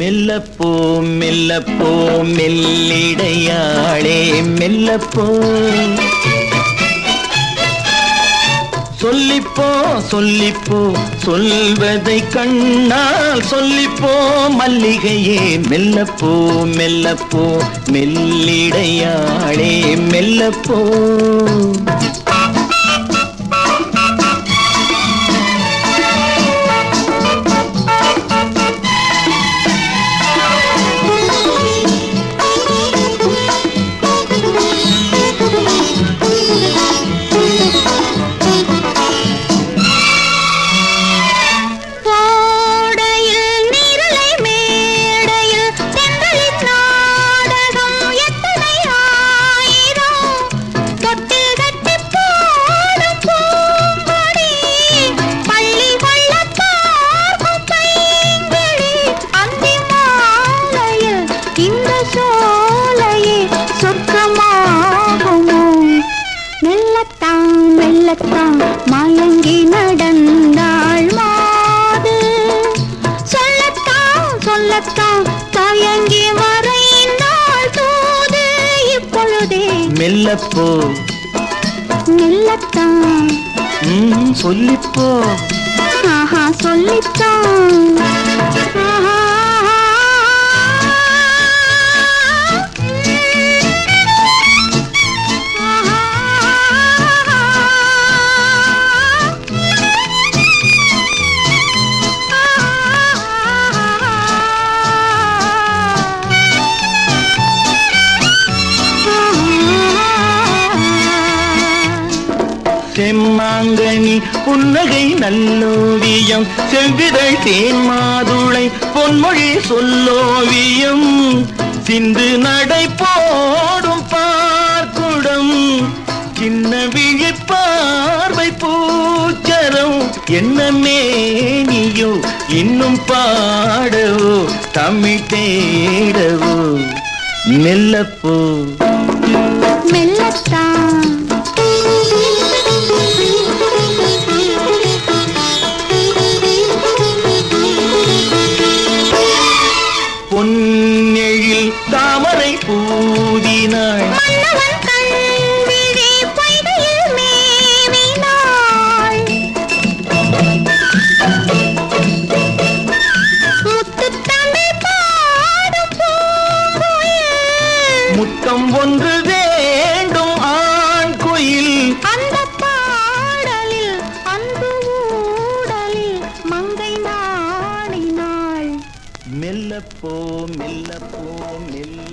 மெல்லப்போ மெல்லப்போ மெல்லிடையாளே மெல்லப்போ சொல்லிப்போ சொல்லிப்போ சொல்வதை கண்ணால் சொல்லிப்போ மல்லிகையே மெல்லப்போ மெல்லப்போ மெல்லிடையாளே மெல்லப்போ கோடையில் நீரலை மேடையில் தென்றலின் நாடகம் எத்தனை ஆயிரம் தொட்டில் கட்டிப் போடும் பூங்கொடி பள்ளி கொள்ளப் பார்க்கும் பைங்கிளி அந்தி மாலையில் இந்த சோலையே சொர்க்கமாகுமோ மெல்லத்தான் மெல்லத்தான் மயங்கி நடந்தாள் மாது சொல்லத்தான் சொல்லத்தான் தயங்கி மறைந்தாள் தூது இப்பொழுதே மெல்லப்போ மெல்லத்தான் ம், சொல்லிப்போ ஆஹா சொல்லித்தான் ஆஹா செம்மாங்கனி புன்னகை நல்லோவியம் செவ்விதழ் தேன் மாதுளை பொன்மொழி சொல்லோவியம் சிந்து நடை போடும் பார்க்குடம் சின்ன விழி பார்வை பூச்சரம் என்ன மேனியோ இன்னும் பாடவோ தமிழ் தேடவோ மெல்லப்போ மெல்லத்தான் பொன்னெழில் தாமரை பூதினாள் மன்னவன் கண்விழி பொய்கையில் மேவினாள். முத்துத்தமிழ் பாடும் பூங்குயில். முத்தம் ஒன்று வேண்டும் ஆண் குயில் அந்தப் பாடலில் அன்பு ஊடலில் மங்கை நாடினாள் மெல்லப்போ மெல்லப்போ மெல்ல